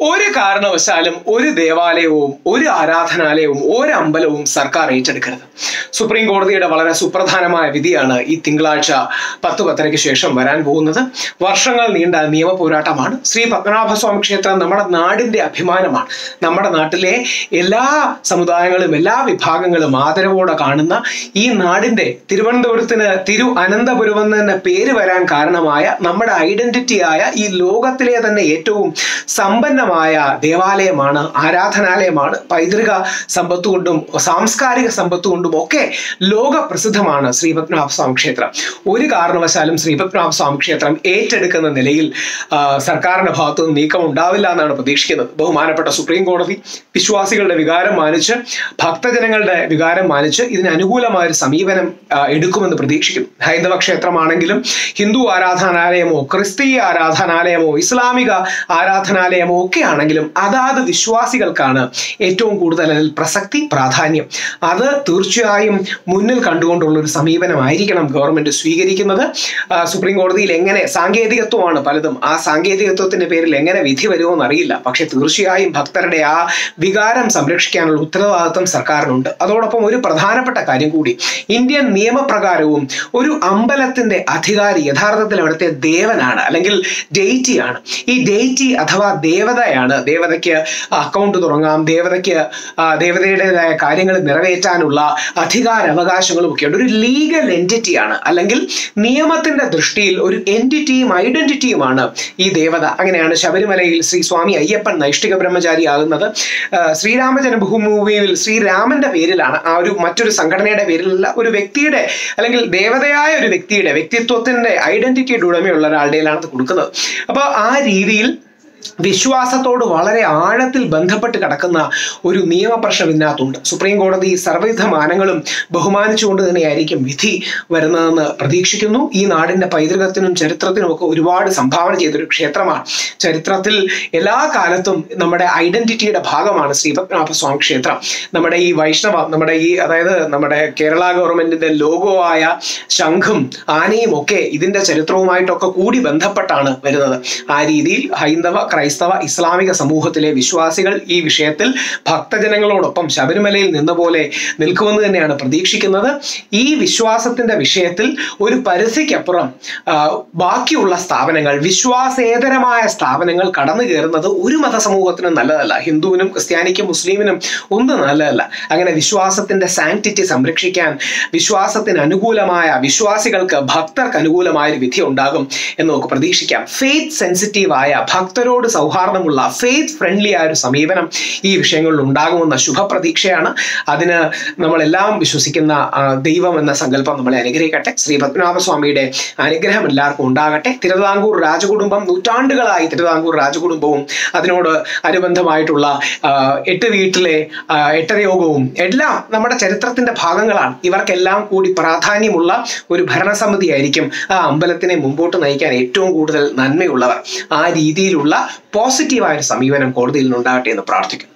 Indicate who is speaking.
Speaker 1: ഒരു കാരണവശാലും ഒരു ദേവാലയവും ഒരു ആരാധനാലയവും ഒരു അമ്പലവും സർക്കാർ ഏറ്റെടുക്കരുത് സുപ്രീം കോടതിയുടെ വളരെ സുപ്രധാനമായ വിധിയാണ് ഈ തിങ്കളാഴ്ച പത്ത് പത്തരയ്ക്ക് ശേഷം വരാൻ പോകുന്നത് വർഷങ്ങൾ നീണ്ട നിയമ പോരാട്ടമാണ് ശ്രീ പത്മനാഭസ്വാമി ക്ഷേത്രം നമ്മുടെ നാടിന്റെ അഭിമാനമാണ് നമ്മുടെ നാട്ടിലെ എല്ലാ സമുദായങ്ങളും എല്ലാ വിഭാഗങ്ങളും ആദരവോടെ കാണുന്ന ഈ നാടിന്റെ തിരുവനന്തപുരത്തിന് തിരു അനന്തപുരം എന്ന് തന്നെ പേര് വരാൻ കാരണമായ നമ്മുടെ ഐഡന്റിറ്റിയായ ഈ ലോകത്തിലെ തന്നെ ഏറ്റവും സമ്പന്നമായ ദേവാലയമാണ് ആരാധനാലയമാണ് പൈതൃക സമ്പത്ത് കൊണ്ടും സാംസ്കാരിക സമ്പത്ത് കൊണ്ടും ഒക്കെ ലോക പ്രസിദ്ധമാണ് ശ്രീപത്മനാഭസ്വാമി ക്ഷേത്രം ഒരു കാരണവശാലും ശ്രീപത്മനാഭസ്വാമി ക്ഷേത്രം ഏറ്റെടുക്കുന്ന നിലയിൽ ആ, സർക്കാരിന്റെ ഭാഗത്തു നിന്ന് നീക്കം ഉണ്ടാവില്ല എന്നാണ് പ്രതീക്ഷിക്കുന്നത് ബഹുമാനപ്പെട്ട സുപ്രീം കോടതി വിശ്വാസികളുടെ വികാരം മാനിച്ച് ഭക്തജനങ്ങളുടെ വികാരം മാനിച്ച് ഇതിന് അനുകൂലമായ ഒരു സമീപനം ആ, എടുക്കുമെന്ന് പ്രതീക്ഷിക്കുന്നു ഹൈന്ദവ ക്ഷേത്രമാണെങ്കിലും ഹിന്ദു ആരാധനാലയമോ ക്രിസ്തീയ ആരാധനാലയമോ ഇസ്ലാമിക ആരാധനാലയമോ ഒക്കെ ആണെങ്കിലും അതാത് വിശ്വാസികൾക്കാണ് ഏറ്റവും കൂടുതൽ അതിൽ പ്രസക്തി പ്രാധാന്യം അത് തീർച്ചയായും മുന്നിൽ കണ്ടുകൊണ്ടുള്ള ഒരു സമീപനമായിരിക്കണം ഗവൺമെന്റ് സ്വീകരിക്കുന്നത് ആ, സുപ്രീം കോടതിയിൽ എങ്ങനെ സാങ്കേതികത്വമാണ് പലതും ആ സാങ്കേതികത്വത്തിന്റെ പേരിൽ എങ്ങനെ വിധി വരുമോ അറിയില്ല പക്ഷെ തീർച്ചയായും ഭക്തരുടെ ആ വികാരം സംരക്ഷിക്കാനുള്ള ഉത്തരവാദിത്വം സർക്കാരിനുണ്ട് അതോടൊപ്പം ഒരു പ്രധാനപ്പെട്ട കാര്യം കൂടി ഇന്ത്യൻ നിയമപ്രകാരവും ഒരു അമ്പലത്തിന്റെ അധികാരി യഥാർത്ഥത്തിൽ അവിടുത്തെ ദേവനാണ് അല്ലെങ്കിൽ ഡെയ്റ്റിയാണ് ഈ ഡെയ്റ്റി അഥവാ ദേവതയാണ് ദേവതയ്ക്ക് അക്കൗണ്ട് തുടങ്ങാം ദേവതയ്ക്ക് ആ, ദേവതയുടേതായ കാര്യങ്ങൾ നിറവേറ്റാനുള്ള അധികാര അവകാശങ്ങളും ഒക്കെ ഉണ്ട് ഒരു ലീഗൽ എൻറ്റിറ്റിയാണ് അല്ലെങ്കിൽ നിയമത്തിന്റെ ദൃഷ്ടിയിൽ ഒരു എൻറ്റിറ്റിയും ഐഡന്റിറ്റിയുമാണ് ഈ ദേവത അങ്ങനെയാണ് ശബരിമലയിൽ ശ്രീ സ്വാമി അയ്യപ്പൻ നൈഷ്ഠിക ബ്രഹ്മചാരി ആകുന്നത് ആ, ശ്രീരാമ ജന്മഭൂമിയിൽ ശ്രീരാമന്റെ പേരിലാണ് ആ ഒരു മറ്റൊരു സംഘടനയുടെ പേരിലല്ല ഒരു വ്യക്തിയുടെ അല്ലെങ്കിൽ ദേവതയായ ഒരു വ്യക്തിയുടെ വ്യക്തിത്വത്തിന്റെ ഐഡന്റിറ്റിയുടെ ഉടമയുള്ള ഒരാളുടെയിലാണ് അത് കൊടുക്കുന്നത് അപ്പോൾ ആ രീതിയിൽ വിശ്വാസത്തോട് വളരെ ആഴത്തിൽ ബന്ധപ്പെട്ട് കിടക്കുന്ന ഒരു നിയമപ്രശ്നം ഇതിനകത്തുണ്ട് സുപ്രീം കോടതി സർവ്വവിധ മാനങ്ങളും ബഹുമാനിച്ചുകൊണ്ട് തന്നെയായിരിക്കും വിധി വരുന്നതെന്ന് പ്രതീക്ഷിക്കുന്നു ഈ നാടിന്റെ പൈതൃകത്തിനും ചരിത്രത്തിനും ഒക്കെ ഒരുപാട് സംഭാവന ചെയ്തൊരു ക്ഷേത്രമാണ് ചരിത്രത്തിൽ എല്ലാ കാലത്തും നമ്മുടെ ഐഡന്റിറ്റിയുടെ ഭാഗമാണ് ശ്രീപത്മനാഭസ്വാമി ക്ഷേത്രം നമ്മുടെ ഈ വൈഷ്ണവ നമ്മുടെ ഈ അതായത് നമ്മുടെ കേരള ഗവൺമെന്റിന്റെ ലോഗോ ആയ ശംഖും ആനയും ഒക്കെ ഇതിന്റെ ചരിത്രവുമായിട്ടൊക്കെ കൂടി ബന്ധപ്പെട്ടാണ് വരുന്നത് ആ രീതിയിൽ ഹൈന്ദവ ക്രൈസ്തവ ഇസ്ലാമിക സമൂഹത്തിലെ വിശ്വാസികൾ ഈ വിഷയത്തിൽ ഭക്തജനങ്ങളോടൊപ്പം ശബരിമലയിൽ നിന്ന പോലെ നിൽക്കുമെന്ന് തന്നെയാണ് പ്രതീക്ഷിക്കുന്നത് ഈ വിശ്വാസത്തിന്റെ വിഷയത്തിൽ ഒരു പരിധിക്കപ്പുറം ആ, ബാക്കിയുള്ള സ്ഥാപനങ്ങൾ വിശ്വാസേതരമായ സ്ഥാപനങ്ങൾ കടന്നു കയറുന്നത് ഒരു മതസമൂഹത്തിനും നല്ലതല്ല ഹിന്ദുവിനും ക്രിസ്ത്യാനിക്കും മുസ്ലിമിനും ഒന്നും നല്ലതല്ല അങ്ങനെ വിശ്വാസത്തിന്റെ സാങ്ക്ടിറ്റി സംരക്ഷിക്കാൻ വിശ്വാസത്തിന് അനുകൂലമായ വിശ്വാസികൾക്ക് ഭക്തർക്ക് അനുകൂലമായ ഒരു വിധി ഉണ്ടാകും എന്ന് നമുക്ക് പ്രതീക്ഷിക്കാം ഫെയ്ത്ത് സെൻസിറ്റീവ് ആയ ഭക്തരോട് സൗഹാർദ്ദമുള്ള ഫെയ്ത്ത് ഫ്രണ്ട്ലി ആയ ഒരു സമീപനം ഈ വിഷയങ്ങളിൽ ഉണ്ടാകുമെന്ന ശുഭപ്രതീക്ഷയാണ് അതിന് നമ്മളെല്ലാം വിശ്വസിക്കുന്ന ആ, ദൈവം എന്ന സങ്കല്പം നമ്മളെ അനുഗ്രഹിക്കട്ടെ ശ്രീ പത്മനാഭസ്വാമിയുടെ അനുഗ്രഹം എല്ലാവർക്കും ഉണ്ടാകട്ടെ തിരുവിതാംകൂർ രാജകുടുംബം നൂറ്റാണ്ടുകളായി തിരുവിതാംകൂർ രാജകുടുംബവും അതിനോട് അനുബന്ധമായിട്ടുള്ള ആ, എട്ട് വീട്ടിലെ ആ, എട്ടരയോഗവും എല്ലാം നമ്മുടെ ചരിത്രത്തിന്റെ ഭാഗങ്ങളാണ് ഇവർക്കെല്ലാം കൂടി പ്രാധാന്യമുള്ള ഒരു ഭരണസമിതി ആയിരിക്കും ആ അമ്പലത്തിനെ മുമ്പോട്ട് നയിക്കാൻ ഏറ്റവും കൂടുതൽ നന്മയുള്ളവർ ആ രീതിയിലുള്ള പോസിറ്റീവായ ഒരു സമീപനം കോടതിയിൽ നിന്നുണ്ടാകട്ടെ എന്ന് പ്രാർത്ഥിക്കുന്നു